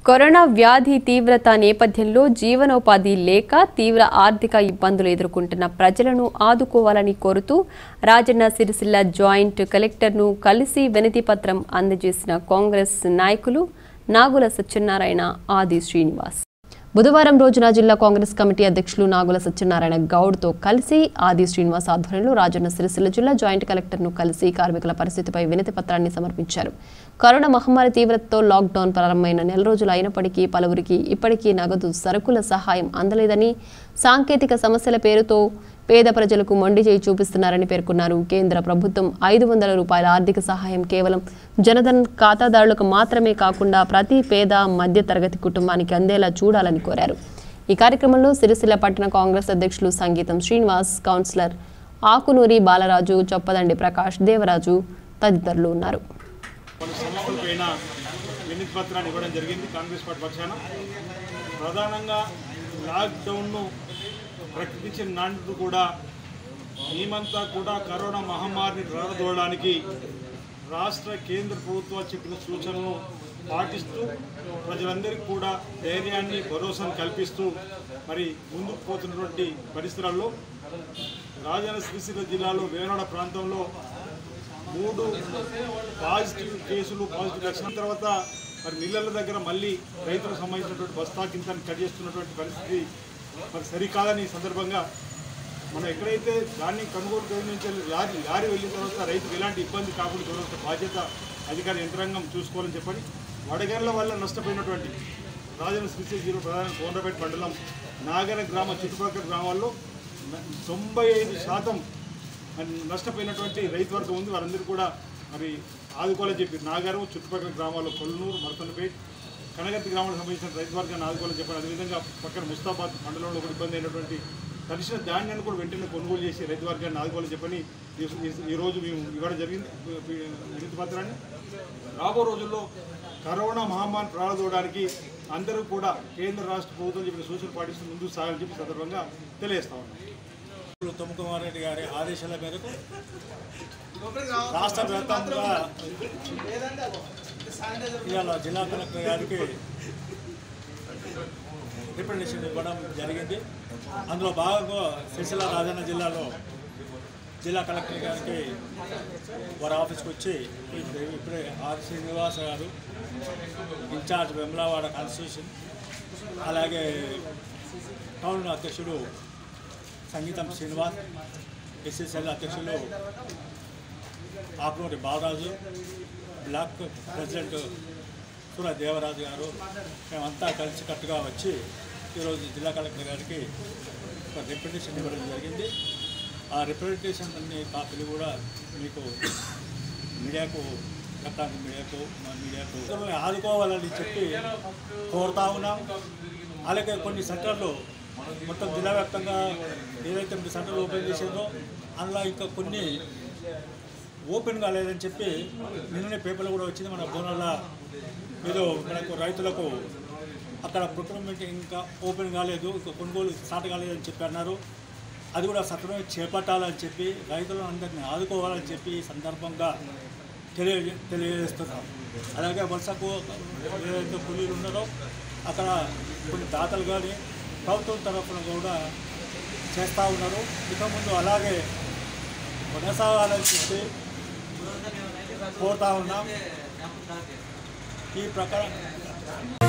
corona వ్యాధి తీవ్రత నేపథ్యంలో జీవనోపాధి లేక తీవ్ర ఆర్థిక ఇబ్బందులు ఎదుర్కొంటున్న ప్రజలను ఆదుకోవాలని కోరుతూ రాజన్న సిరిసిల్ల జాయింట్ కలెక్టర్ను కలిసి వినతి పత్రం అందజేసిన కాంగ్రెస్ నాయకులు నాగుల సత్యనారాయణ ఆది శ్రీనివాస్ బుధవారం రోజున జిల్లా కాంగ్రెస్ కమిటీ అధ్యక్షులు నాగుల సత్యనారాయణ గౌడ్తో కలిసి ఆది శ్రీనివాస్ ఆధ్వర్యంలో రాజన్న సిరిసిల్ల జిల్లా జాయింట్ కలెక్టర్ను కలిసి కార్మికుల పరిస్థితిపై వినతి పత్రాన్ని సమర్పించారు కరోనా మహమ్మారి తీవ్రతతో లాక్డౌన్ ప్రారంభమైన నెల రోజులు అయినప్పటికీ పలువురికి ఇప్పటికీ నగదు సరుకుల సహాయం అందలేదని సాంకేతిక సమస్యల పేరుతో పేద ప్రజలకు మొండి చేయి చూపిస్తున్నారని పేర్కొన్నారు కేంద్ర ప్రభుత్వం ఐదు వందల రూపాయల ఆర్థిక సహాయం కేవలం జనధన్ ఖాతాదారులకు మాత్రమే కాకుండా ప్రతి పేద మధ్య తరగతి కుటుంబానికి అందేలా చూడాలని కోరారు ఈ కార్యక్రమంలో సిరిసిల్ల పట్టణ కాంగ్రెస్ అధ్యక్షులు సంగీతం శ్రీనివాస్ కౌన్సిలర్ ఆకునూరి బాలరాజు చొప్పదండి ప్రకాష్ దేవరాజు తదితరులు ఉన్నారు పలు సమస్యలపైన వినతి పత్రాన్ని ఇవ్వడం జరిగింది కాంగ్రెస్ పార్టీ పక్షాన ప్రధానంగా లాక్డౌన్ను ప్రకటించిన నాటి కూడా మేమంతా కూడా కరోనా మహమ్మారిని ప్రారంభోవడానికి రాష్ట్ర కేంద్ర ప్రభుత్వాలు చెప్పిన సూచనలను పాటిస్తూ ప్రజలందరికీ కూడా ధైర్యాన్ని భరోసాను కల్పిస్తూ మరి ముందుకు పోతున్నటువంటి పరిస్థితులలో రాజన్న సిరిసిల్ల జిల్లాలో వేనాడ ప్రాంతంలో మూడు పాజిటివ్ కేసులు పాజిటివ్ లక్షణం తర్వాత మరి మిల్లర్ల దగ్గర మళ్ళీ రైతులకు సంబంధించినటువంటి బస్తా కింద కట్ చేస్తున్నటువంటి పరిస్థితి మరి సరికాదని ఈ సందర్భంగా మనం ఎక్కడైతే దాన్ని కొనుగోలు కేంద్రం లారీ లారీ వెళ్ళిన తర్వాత రైతుకు ఎలాంటి ఇబ్బంది కాకుండా చూడాల్సిన బాధ్యత అధికార యంత్రాంగం చూసుకోవాలని చెప్పని వడగండ్ల వల్ల నష్టపోయినటువంటి రాజన్న శ్రీశైలం జిల్లా ప్రధాన కోనరాపేట మండలం నాగర గ్రామ చుట్టుపక్కల గ్రామాల్లో న- తొంభై ఐదు శాతం మరి నష్టపోయినటువంటి రైతు వర్గం ఉంది వారందరూ కూడా మరి ఆదుకోవాలని చెప్పి నాగారం చుట్టుపక్కల గ్రామాల్లో కొల్లనూరు మరతనపేట్ కనగర్తి గ్రామాలకు సంబంధించిన రైతు వర్గాన్ని ఆదుకోవాలని చెప్పారు అదేవిధంగా పక్కన ముస్తాబాద్ మండలంలో కూడా ఇబ్బంది అయినటువంటి తడిసిన ధాన్యాన్ని కూడా వెంటనే కొనుగోలు చేసి రైతు వర్గాన్ని ఆదుకోవాలని చెప్పని ఈ- ఈ- ఈ రోజు మేము ఇవ్వడం జరిగింది వినతి పత్రాన్ని రాబో రోజుల్లో కరోనా మహమ్మారి ప్రారంభవడానికి అందరూ కూడా కేంద్ర రాష్ట్ర ప్రభుత్వం చెప్పిన సూచనలు పాటిస్తూ ముందుకు సాగాలని చెప్పి సందర్భంగా తెలియజేస్తా ఉన్నాం తుమ్మకుమార్ రెడ్డి గారి ఆదేశాల మేరకు రాష్ట్ర వ్యాప్తంగా ఇవాళ జిల్లా కలెక్టర్ గారికి రిప్రజెంటేషన్ ఇవ్వడం జరిగింది అందులో భాగంగా సిరిసిల్ల రాజన్న జిల్లాలో జిల్లా కలెక్టర్ గారికి వారి ఆఫీస్కి వచ్చి ఇప్పుడు ఇప్పుడే ఆర్ శ్రీనివాస గారు ఇన్ఛార్జ్ వెమ్లావాడ కాన్స్టిట్యూషన్ అలాగే టౌన్ అధ్యక్షుడు సంగీతం శ్రీనివాస్ ఎస్ఎస్ఎల్ అధ్యక్షులు ఆకునూరి బాలరాజు బ్లాక్ ప్రెసిడెంట్ సుర దేవరాజు గారు మేమంతా కలిసి కట్టుగా వచ్చి ఈరోజు జిల్లా కలెక్టర్ గారికి ఒక రిప్రజెంటేషన్ ఇవ్వడం జరిగింది ఆ రిప్రజెంటేషన్ అన్ని కాపీలు కూడా మీకు మీడియాకు ఎలక్ట్రానిక్ మీడియాకు మా మీడియాకు ఆదుకోవాలని చెప్పి కోరుతా ఉన్నాం అలాగే కొన్ని సెంటర్లు మొత్తం జిల్లా వ్యాప్తంగా ఏదైతే మీరు సెంటర్లు ఓపెన్ చేసిందో అందులో ఇంకా కొన్ని ఓపెన్ కాలేదని చెప్పి నిన్ననే పేపర్లో కూడా వచ్చింది మన బోనాల ఏదో మనకు రైతులకు అక్కడ ప్రొక్యూర్మెంట్ ఇంకా ఓపెన్ కాలేదు ఇంకా కొనుగోలు స్టార్ట్ కాలేదని చెప్పి అన్నారు అది కూడా సక్రమంగా చేపట్టాలని చెప్పి రైతులను అందరినీ ఆదుకోవాలని చెప్పి ఈ సందర్భంగా తెలియ తెలియజేస్తున్నాం అలాగే వలసకు ఏదైతే కూలీలు ఉన్నారో అక్కడ కొన్ని దాతలు కానీ ప్రభుత్వం తరఫున కూడా చేస్తూ ఉన్నారు ఇక ముందు అలాగే కొనసాగాలని చెప్పి కోరుతా ఉన్నాం ఈ ప్రకారం